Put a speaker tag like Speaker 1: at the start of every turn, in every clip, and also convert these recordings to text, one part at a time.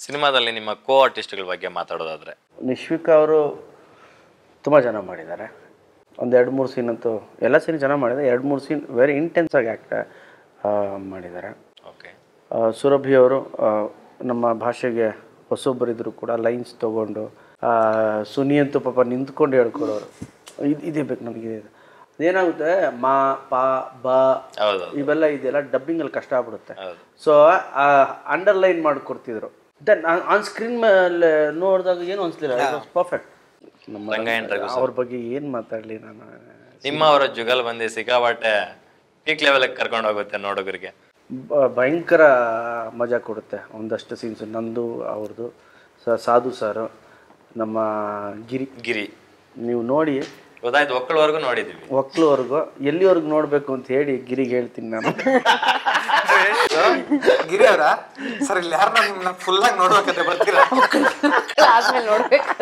Speaker 1: ಸಿನಿಮಾದಲ್ಲಿ ನಿಮ್ಮ ಕೋ ಆರ್ಟಿಸ್ಟ್ಗಳ ಬಗ್ಗೆ ಮಾತಾಡೋದಾದ್ರೆ
Speaker 2: ನಿಶ್ವಿಕಾ ಅವರು ತುಂಬ ಚೆನ್ನಾಗಿ ಮಾಡಿದ್ದಾರೆ ಒಂದು ಎರಡು ಮೂರು ಸೀನ್ ಅಂತೂ ಎಲ್ಲ ಸೀನ್ ಚೆನ್ನಾಗಿ ಮಾಡಿದ್ದಾರೆ ಎರಡು ಮೂರು ಸೀನ್ ವೆರಿ ಇಂಟೆನ್ಸ್ ಆಗಿ ಆ್ಯಕ್ಟ್ ಮಾಡಿದ್ದಾರೆ
Speaker 1: ಓಕೆ
Speaker 2: ಆ, ಸುರಭಿ ಅವರು ಆ, ನಮ್ಮ ಭಾಷೆಗೆ ಹೊಸೊಬ್ಬರಿದ್ರು ಕೂಡ ಲೈನ್ಸ್ ತೊಗೊಂಡು ಆ, ಸುನಿ ಅಂತೂ ಪಾಪ ನಿಂತ್ಕೊಂಡು ಹೇಳ್ಕೊಡೋರು ಇದು ಇದೇ ಬೇಕು ನನಗೆ ಇದೆ ಅದೇನಾಗುತ್ತೆ ಮಾ ಪಾ ಬ
Speaker 1: ಹೌದು
Speaker 2: ಇವೆಲ್ಲ ಇದೆಲ್ಲ ಡಬ್ಬಿಂಗಲ್ಲಿ ಕಷ್ಟ ಆಗ್ಬಿಡುತ್ತೆ
Speaker 1: ಹೌದು
Speaker 2: ಸೊ ಅಂಡರ್ಲೈನ್ ಮಾಡಿಕೊಡ್ತಿದ್ರು ದೆನ್ ಆನ್ ಸ್ಕ್ರೀನ್ ಮೇಲೆ ನೋಡಿದಾಗ ಏನು ಅನಿಸ್ಲಿಲ್ಲ ಪರ್ಫೆಕ್ಟ್ ನಮ್ಮ
Speaker 1: ರಂಗಾಯಣ ರಘು
Speaker 2: ಅವ್ರ ಬಗ್ಗೆ ಏನು ಮಾತಾಡಲಿ ನಾನು
Speaker 1: ನಿಮ್ಮ ಅವರ ಜುಗಲ್ ಬಂದಿ ಸಿಕ್ಕಾಪಟ್ಟೆ ಪೀಕ್ ಲೆವೆಲ್ಗೆ ಕರ್ಕೊಂಡು ಹೋಗುತ್ತೆ ನೋಡೋಗರಿಗೆ
Speaker 2: ಬ- ಭಯಂಕರ ಮಜಾ ಕೊಡುತ್ತೆ ಒಂದಷ್ಟು ಸೀನ್ಸ್ ನಂದು ಅವ್ರದ್ದು ಸ ಸಾಧು ಸರ್ ನಮ್ಮ ಗಿರಿ
Speaker 1: ಗಿರಿ
Speaker 2: ನೀವು ನೋಡಿ
Speaker 1: ಗೊತ್ತಾಯ್ತು ಒಕ್ಕಳವರೆಗೂ ನೋಡಿದೀವಿ
Speaker 2: ಒಕ್ಲುವರೆಗೂ ಎಲ್ಲಿವರೆಗೂ ನೋಡಬೇಕು ಅಂತ ಹೇಳಿ ಗಿರಿಗೆ ಹೇಳ್ತೀನಿ ನಾನು
Speaker 3: ಗಿರಿ ಅವರ ಸರ್ ಇಲ್ಲಿ ಯಾರನ್ನ ನಿಮ್ನ ಫುಲ್ ಆಗಿ ನೋಡ್ಬೇಕಂತ ಬರ್ತೀರಾ
Speaker 4: ಆದ್ಮೇಲೆ ನೋಡ್ಬೇಕು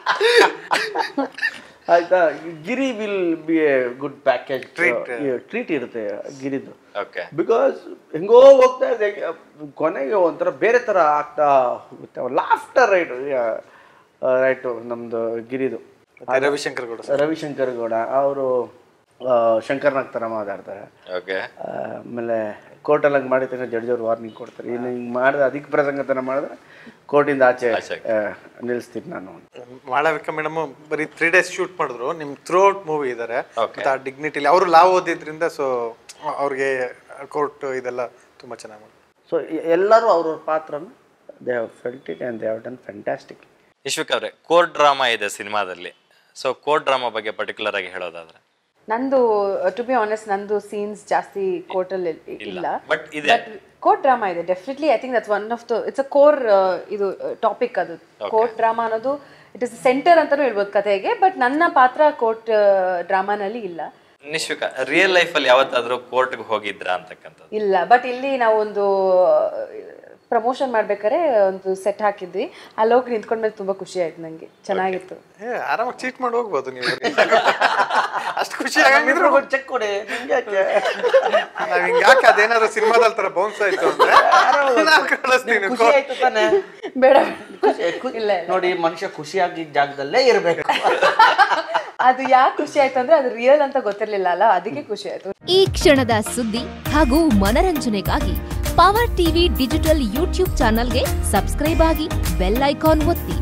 Speaker 2: ಆಯ್ತಾ Giri will be a good package treat ಇರುತ್ತೆ ಗಿರಿದು
Speaker 1: ಓಕೆ
Speaker 2: ಬಿಕಾಸ್ ಹೆಂಗೋ ಹೋಗ್ತಾ ಇದೆ ಕೊನೆಗೆ ಒಂಥರ ಬೇರೆ ಥರ ಆಗ್ತಾ ಹೋಗುತ್ತೆ ಲಾಫ್ಟರ್ ರೈಟ್ ರೈಟು ನಮ್ಮದು ಗಿರಿದು
Speaker 3: ಮತ್ತೆ ರವಿಶಂಕರ್ ಗೌಡ
Speaker 2: ರವಿಶಂಕರ್ ಗೌಡ ಅವರು ಶಂಕರ್ನಾಗ್ ಥರ ಮಾತಾಡ್ತಾರೆ
Speaker 1: ಓಕೆ
Speaker 2: ಆ, ಆಮೇಲೆ ಕೋರ್ಟಲ್ಲಿ ಹಂಗೆ ಮಾಡಿದ ತಕ್ಷಣ ಜಡ್ಜ್ ಅವ್ರು ವಾರ್ನಿಂಗ್ ಕೊಡ್ತಾರೆ ಇನ್ನು ಹಿಂಗೆ ಮಾಡಿದ್ರೆ ಅಧಿಕ ಪ್ರಸಂಗತನ ಮಾಡಿದ್ರೆ ಕೋರ್ಟಿಂದ ಆಚೆ ಆ, ನಿಲ್ಲಿಸ್ತೀನಿ ನಾನು
Speaker 3: ಮಾಳವಿಕ ಮೇಡಮ್ ಬರೀ ತ್ರೀ ಡೇಸ್ ಶೂಟ್ ಮಾಡಿದ್ರು ನಿಮ್ ಥ್ರೂ ಔಟ್ ಮೂವಿ ಇದ್ದಾರೆ
Speaker 1: Okay.
Speaker 3: ಮತ್ತೆ ಆ ಡಿಗ್ನಿಟಿಲಿ ಅವರು ಲಾವ್ ಓದಿದ್ರಿಂದ ಸೊ ಅವ್ರಿಗೆ ಕೋರ್ಟ್ ಇದೆಲ್ಲ ತುಂಬಾ ಚೆನ್ನಾಗಿ ಮಾಡಿ
Speaker 2: ಸೊ ಎಲ್ಲರೂ ಅವ್ರವ್ರ ಪಾತ್ರನ they have felt it and they have done fantastic
Speaker 1: Ishvik ಅವ್ರೆ ಕೋರ್ಟ್ ಡ್ರಾಮಾ ಇದೆ ಸಿನಿಮಾದಲ್ಲಿ ಸೊ ಕೋರ್ಟ್ ಡ್ರಾಮಾ ಬಗ್ಗೆ ಪರ್ಟಿಕ್ಯುಲರ್ ಆಗಿ ಹೇಳೋದಾದ್ರೆ
Speaker 4: ನಂದು ಟು ಬಿ ಆನೆಸ್ಟ್ ನಂದು ಸೀನ್ಸ್ ಜಾಸ್ತಿ ಕೋರ್ಟಲ್ಲಿ ಇಲ್ಲ
Speaker 1: ಬಟ್ ಇದೆ
Speaker 4: ಕೋರ್ಟ್ ಡ್ರಾಮಾ ಇದೆ definitely I think that's one of the it's a core ಇದು ಟಾಪಿಕ್ ಅದು ಕೋರ್ಟ್ ಡ್ರಾಮಾ ಅನ್ನೋದು ಇಟ್ ಇಸ್ ಸೆಂಟರ್ ಅಂತಾನೂ ಹೇಳ್ಬೋದು ಕಥೆಗೆ ಬಟ್ ನನ್ನ ಪಾತ್ರ ಕೋರ್ಟ್ ಡ್ರಾಮಾನಲ್ಲಿ ಇಲ್ಲ
Speaker 1: ನಿಶ್ವಿಕ ರಿಯಲ್ ಲೈಫಲ್ಲಿ ಯಾವತ್ತಾದ್ರೂ ಕೋರ್ಟ್ಗೆ ಹೋಗಿದ್ರಾ ಅಂತಕ್ಕಂಥದ್ದು
Speaker 4: ಇಲ್ಲ ಬಟ್ ಇಲ್ಲಿ ನಾವು ಒಂದು ಪ್ರಮೋಷನ್ ಮಾಡ್ಬೇಕಾದ್ರೆ ಒಂದು ಸೆಟ್ ಹಾಕಿದ್ವಿ ಅಲ್ಲಿ ಹೋಗಿ ನಿಂತ್ಕೊಂಡ್ಮೇಲೆ ತುಂಬಾ ಖುಷಿ ಆಯ್ತು ನಂಗೆ ಚೆನ್ನಾಗಿತ್ತು
Speaker 3: ಏ ಆರಾಮಾಗಿ ಚೀಟ್ ಮಾಡಿ ಹೋಗ್ಬೋದು ನೀವು ಅಷ್ಟು ಖುಷಿ ಆಗಂಗಿದ್ರು
Speaker 2: ಚೆಕ್ ಕೊಡಿ ನಿಮ್ಗೆ ಯಾಕೆ
Speaker 3: ನಾವ್ ಹಿಂಗ್ ಯಾಕೆ ಅದೇನಾದ್ರು ಸಿನಿಮಾದಲ್ಲಿ ತರ ಬೌನ್ಸ್ ಆಯ್ತು ಅಂದ್ರೆ ನಾನ್ ಕಳಿಸ್ತೀನಿ
Speaker 2: ಖುಷಿ ಆಯ್ತು ತಾನೆ
Speaker 4: ಬೇಡ
Speaker 2: ಖುಷಿ ಖುಷಿ-
Speaker 4: ಇಲ್ಲ,
Speaker 2: ನೋಡಿ ಮನುಷ್ಯ ಖುಷಿಯಾಗಿದ್ದ ಜಾಗದಲ್ಲೇ ಇರಬೇಕು
Speaker 4: ಅದು ಯಾಕೆ ಖುಷಿ ಆಯ್ತು ಅಂದ್ರೆ ಅದು ರಿಯಲ್ ಅಂತ ಗೊತ್ತಿರ್ಲಿಲ್ಲ ಅಲ್ಲ ಅದಕ್ಕೆ ಖುಷಿ ಆಯ್ತು
Speaker 5: ಈ ಕ್ಷಣದ ಸುದ್ದಿ ಹಾಗೂ ಮನರಂಜನೆಗಾಗಿ ಪವರ್ ಟಿವಿ ಡಿಜಿಟಲ್ ಯೂಟ್ಯೂಬ್ ಚಾನಲ್ಗೆ ಸಬ್ಸ್ಕ್ರೈಬ್ ಆಗಿ ಬೆಲ್ ಐಕಾನ್ ಒತ್ತಿ